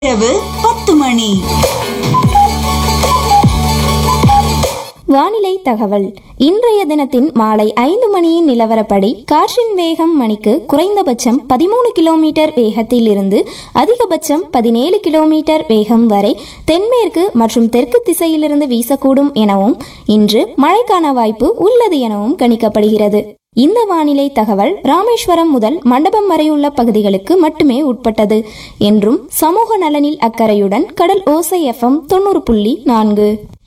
இரவு பத்து மணி வானிலை தகவல் இன்றைய தினத்தின் மாலை ஐந்து மணியின் நிலவரப்படி காற்றின் வேகம் மணிக்கு குறைந்தபட்சம் பதிமூணு கிலோமீட்டர் வேகத்தில் இருந்து அதிகபட்சம் பதினேழு கிலோமீட்டர் வேகம் வரை தென்மேற்கு மற்றும் தெற்கு திசையிலிருந்து வீசக்கூடும் எனவும் இன்று மழைக்கான வாய்ப்பு உள்ளது எனவும் கணிக்கப்படுகிறது இந்த வானிலை தகவல் ராமேஸ்வரம் முதல் மண்டபம் வரை உள்ள பகுதிகளுக்கு மட்டுமே உட்பட்டது என்றும் சமூக நலனில் அக்கறையுடன் கடல் ஓசை எஃப்எம் தொண்ணூறு புள்ளி நான்கு